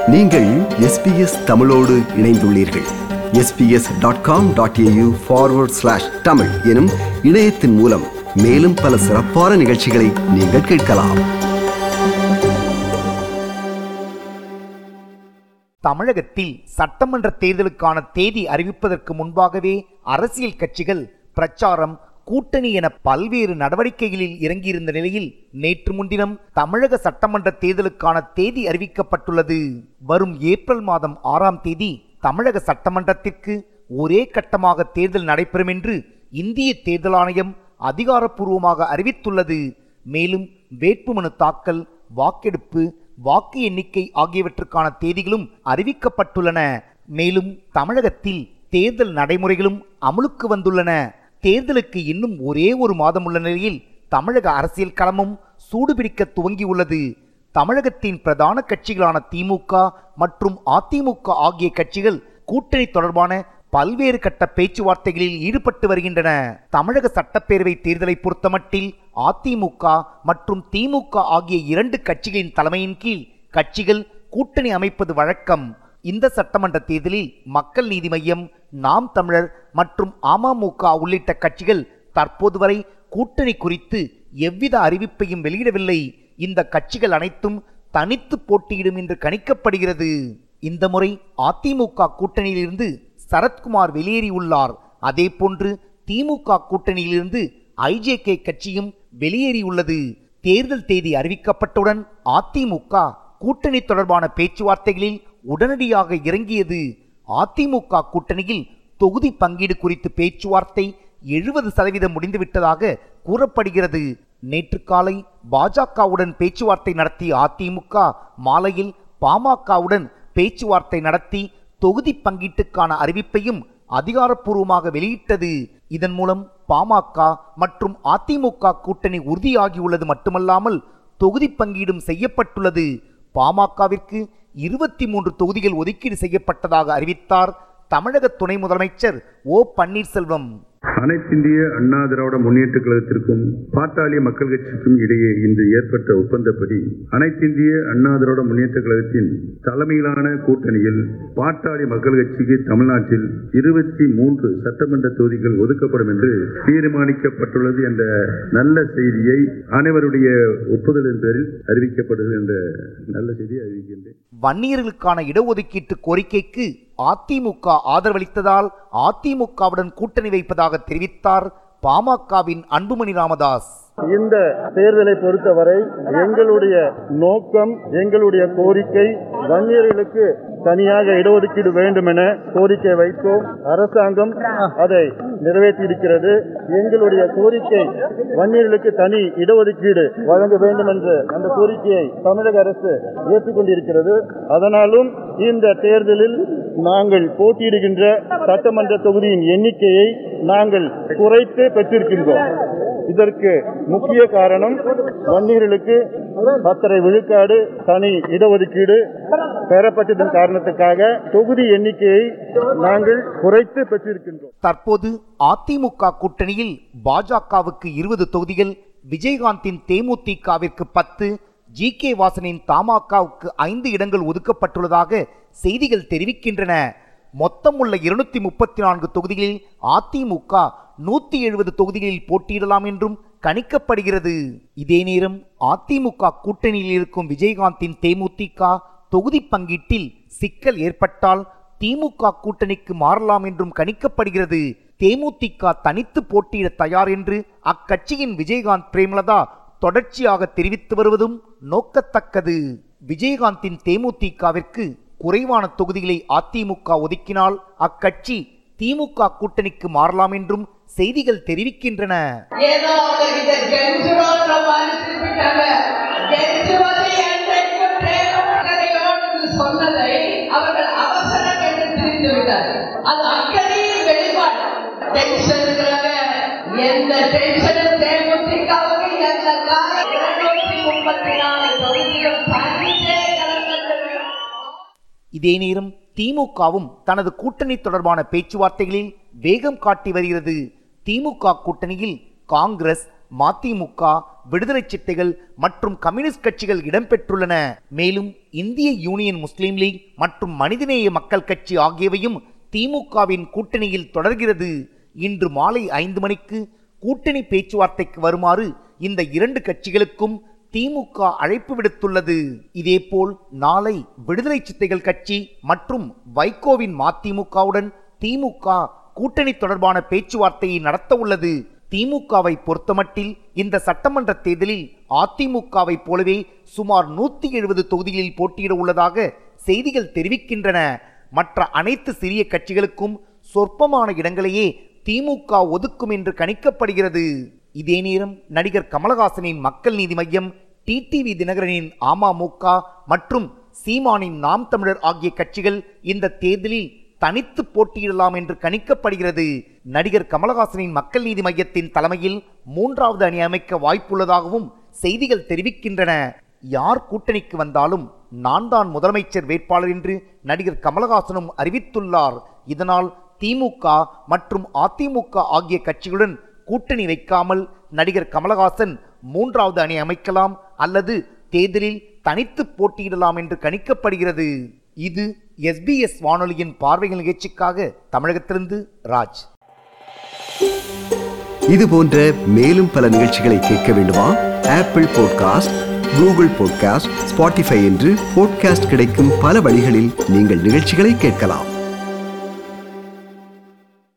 நீங்கள் எஸ்பிஎஸ் தமிழோடு இணைந்துள்ளீர்கள் SBS dot com dot AU forward slash Tamil எனும் இணையத்தின் மூலம் மேலும் பல சிறப்பான நிகழ்ச்சிகளை நீங்கள் கேட்கலாம் தமிழகத்தில் சட்டமன்ற தேர்தலுக்கான தேதி அறிவிப்பதற்கு முன்பாகவே அரசியல் கட்சிகள் பிரச்சாரம் கூட்டணி என பல்வேறு நடவடிக்கைகளில் இறங்கியிருந்த நிலையில் நேற்று முன்தினம் தமிழக சட்டமன்ற தேர்தலுக்கான தேதி அறிவிக்கப்பட்டுள்ளது வரும் ஏப்ரல் மாதம் ஆறாம் தேதி தமிழக சட்டமன்றத்திற்கு ஒரே கட்டமாக தேர்தல் நடைபெறும் என்று இந்திய தேர்தல் ஆணையம் அதிகாரப்பூர்வமாக அறிவித்துள்ளது மேலும் வேட்புமனு தாக்கல் வாக்கெடுப்பு வாக்கு எண்ணிக்கை ஆகியவற்றுக்கான தேதிகளும் அறிவிக்கப்பட்டுள்ளன மேலும் தமிழகத்தில் தேர்தல் நடைமுறைகளும் அமலுக்கு வந்துள்ளன தேர்தலுக்கு இன்னும் ஒரே ஒரு மாதம் உள்ள நிலையில் தமிழக அரசியல் களமும் சூடுபிடிக்க துவங்கியுள்ளது தமிழகத்தின் பிரதான கட்சிகளான திமுக மற்றும் அதிமுக ஆகிய கட்சிகள் கூட்டணி தொடர்பான பல்வேறு கட்ட பேச்சுவார்த்தைகளில் ஈடுபட்டு வருகின்றன தமிழக சட்டப்பேரவை தேர்தலை பொறுத்தமட்டில் அதிமுக மற்றும் திமுக ஆகிய இரண்டு கட்சிகளின் தலைமையின் கீழ் கட்சிகள் கூட்டணி அமைப்பது வழக்கம் இந்த சட்டமன்ற தேர்தலில் மக்கள் நீதி மய்யம் நாம் தமிழர் மற்றும் அமமுக உள்ளிட்ட கட்சிகள் தற்போது வரை கூட்டணி குறித்து எவ்வித அறிவிப்பையும் வெளியிடவில்லை இந்த கட்சிகள் அனைத்தும் தனித்து போட்டியிடும் என்று கணிக்கப்படுகிறது இந்த முறை அதிமுக கூட்டணியிலிருந்து சரத்குமார் வெளியேறியுள்ளார் அதேபோன்று திமுக கூட்டணியிலிருந்து ஐஜேகே கட்சியும் வெளியேறியுள்ளது தேர்தல் தேதி அறிவிக்கப்பட்டவுடன் அதிமுக கூட்டணி தொடர்பான பேச்சுவார்த்தைகளில் உடனடியாக இறங்கியது அதிமுக கூட்டணியில் தொகுதி பங்கீடு குறித்து பேச்சுவார்த்தை எழுபது சதவீதம் முடிந்துவிட்டதாக கூறப்படுகிறது நேற்று காலை பாஜகவுடன் பேச்சுவார்த்தை நடத்திய அதிமுக மாலையில் பாமகவுடன் பேச்சுவார்த்தை நடத்தி தொகுதி பங்கீட்டுக்கான அறிவிப்பையும் அதிகாரப்பூர்வமாக வெளியிட்டது இதன் மூலம் பாமக மற்றும் அதிமுக கூட்டணி உறுதியாகியுள்ளது மட்டுமல்லாமல் தொகுதி பங்கீடும் செய்யப்பட்டுள்ளது பாமகவிற்கு இருபத்தி மூன்று தொகுதிகள் ஒதுக்கீடு செய்யப்பட்டதாக அறிவித்தார் தமிழக துணை முதலமைச்சர் ஓ பன்னீர்செல்வம் அனைத்திந்திய அண்ணா திராவிட முன்னேற்ற கழகத்திற்கும் பாட்டாளி மக்கள் கட்சிக்கும் இடையே இன்று ஏற்பட்ட ஒப்பந்தப்படி அனைத்திந்திய அண்ணா திராவிட முன்னேற்ற கழகத்தின் தலைமையிலான கூட்டணியில் பாட்டாளி மக்கள் கட்சிக்கு தமிழ்நாட்டில் இருபத்தி மூன்று சட்டமன்ற தொகுதிகள் ஒதுக்கப்படும் என்று தீர்மானிக்கப்பட்டுள்ளது என்ற நல்ல செய்தியை அனைவருடைய ஒப்புதலின் பேரில் அறிவிக்கப்படுகிறது என்ற நல்ல செய்தியை அறிவிக்கின்றேன் வன்னியர்களுக்கான இடஒதுக்கீட்டு கோரிக்கைக்கு அதிமுக ஆதரவளித்ததால் அதிமுகவுடன் கூட்டணி வைப்பதாக தெரிவித்தார் பாமகவின் அன்புமணி ராமதாஸ் இந்த தேர்தலை பொறுத்தவரை எங்களுடைய நோக்கம் எங்களுடைய கோரிக்கை வன்னியர்களுக்கு தனியாக இடஒதுக்கீடு வேண்டும் என கோரிக்கை வைத்தோம் அரசாங்கம் அதை நிறைவேற்றியிருக்கிறது எங்களுடைய கோரிக்கை வன்னியர்களுக்கு தனி இடஒதுக்கீடு வழங்க வேண்டும் என்ற அந்த கோரிக்கையை தமிழக அரசு ஏற்றுக்கொண்டிருக்கிறது அதனாலும் இந்த தேர்தலில் நாங்கள் போட்டியிடுகின்ற சட்டமன்ற தொகுதியின் எண்ணிக்கையை நாங்கள் குறைத்து பெற்றிருக்கின்றோம் இதற்கு முக்கிய காரணம் வன்னியர்களுக்கு பத்தரை விழுக்காடு தனி இடஒதுக்கீடு பெறப்பட்டதன் காரணத்துக்காக தொகுதி எண்ணிக்கையை நாங்கள் குறைத்து பெற்றிருக்கின்றோம் தற்போது அதிமுக கூட்டணியில் பாஜகவுக்கு இருபது தொகுதிகள் விஜயகாந்தின் தேமுதிகவிற்கு பத்து ஜி கே வாசனின் தமாகவுக்கு ஐந்து இடங்கள் ஒதுக்கப்பட்டுள்ளதாக செய்திகள் தெரிவிக்கின்றன மொத்தம் உள்ள இருநூத்தி முப்பத்தி நான்கு தொகுதிகளில் அதிமுக நூத்தி எழுபது தொகுதிகளில் போட்டியிடலாம் என்றும் கணிக்கப்படுகிறது இதே நேரம் அதிமுக கூட்டணியில் இருக்கும் விஜயகாந்தின் தேமுதிக தொகுதி பங்கீட்டில் சிக்கல் ஏற்பட்டால் திமுக கூட்டணிக்கு மாறலாம் என்றும் கணிக்கப்படுகிறது தேமுதிக தனித்து போட்டியிட தயார் என்று அக்கட்சியின் விஜயகாந்த் பிரேமலதா தொடர்ச்சியாக தெரிவித்து வருவதும் நோக்கத்தக்கது விஜயகாந்தின் தேமுதிகவிற்கு குறைவான தொகுதிகளை அதிமுக ஒதுக்கினால் அக்கட்சி திமுக கூட்டணிக்கு மாறலாம் என்றும் செய்திகள் தெரிவிக்கின்றன ஏதோ அவங்க இதை கெஞ்சுவான்ற மாதிரி திருப்பிட்டாங்க கெஞ்சுவது என்றைக்கு பிரேமக்கரையோடு சொன்னதை அவர்கள் அவசரம் என்று தெரிந்து விட்டார்கள் அது அக்கறையின் வெளிப்பாடு டென்ஷன் இருக்கிறாங்க எந்த டென்ஷனும் தேமுதிகவுக்கு எந்த காலம் இருநூற்றி முப்பத்தி நாலு தொகுதிகள் தனித்தே கலந்தது இதே நேரம் திமுகவும் தனது கூட்டணி தொடர்பான பேச்சுவார்த்தைகளில் வேகம் காட்டி வருகிறது திமுக கூட்டணியில் காங்கிரஸ் மதிமுக விடுதலை சிட்டைகள் மற்றும் கம்யூனிஸ்ட் கட்சிகள் இடம்பெற்றுள்ளன மேலும் இந்திய யூனியன் முஸ்லீம் லீக் மற்றும் மனிதநேய மக்கள் கட்சி ஆகியவையும் திமுகவின் கூட்டணியில் தொடர்கிறது இன்று மாலை ஐந்து மணிக்கு கூட்டணி பேச்சுவார்த்தைக்கு வருமாறு இந்த இரண்டு கட்சிகளுக்கும் திமுக அழைப்பு விடுத்துள்ளது இதேபோல் நாளை விடுதலை சித்தைகள் கட்சி மற்றும் வைகோவின் மதிமுகவுடன் திமுக கூட்டணி தொடர்பான பேச்சுவார்த்தையை நடத்த உள்ளது திமுகவை பொறுத்தமட்டில் இந்த சட்டமன்ற தேர்தலில் அதிமுகவை போலவே சுமார் நூத்தி எழுபது தொகுதிகளில் போட்டியிட உள்ளதாக செய்திகள் தெரிவிக்கின்றன மற்ற அனைத்து சிறிய கட்சிகளுக்கும் சொற்பமான இடங்களையே திமுக ஒதுக்கும் என்று கணிக்கப்படுகிறது இதே நேரம் நடிகர் கமலஹாசனின் மக்கள் நீதி மையம் டிடிவி தினகரனின் அமமுக மற்றும் சீமானின் நாம் தமிழர் ஆகிய கட்சிகள் இந்த தேர்தலில் தனித்து போட்டியிடலாம் என்று கணிக்கப்படுகிறது நடிகர் கமலஹாசனின் மக்கள் நீதி மையத்தின் தலைமையில் மூன்றாவது அணி அமைக்க வாய்ப்புள்ளதாகவும் செய்திகள் தெரிவிக்கின்றன யார் கூட்டணிக்கு வந்தாலும் நான் தான் முதலமைச்சர் வேட்பாளர் என்று நடிகர் கமலஹாசனும் அறிவித்துள்ளார் இதனால் திமுக மற்றும் அதிமுக ஆகிய கட்சிகளுடன் கூட்டணி வைக்காமல் நடிகர் கமலஹாசன் மூன்றாவது அணி அமைக்கலாம் அல்லது தேர்தலில் தனித்து போட்டியிடலாம் என்று கணிக்கப்படுகிறது இது எஸ்பிஎஸ் வானொலியின் பார்வைகள் நிகழ்ச்சிக்காக தமிழகத்திலிருந்து ராஜ் இது போன்ற மேலும் பல நிகழ்ச்சிகளை கேட்க வேண்டுமா Apple podcast Google podcast Spotify என்று பாட்காஸ்ட் கிடைக்கும் பல வழிகளில் நீங்கள் நிகழ்ச்சிகளை கேட்கலாம்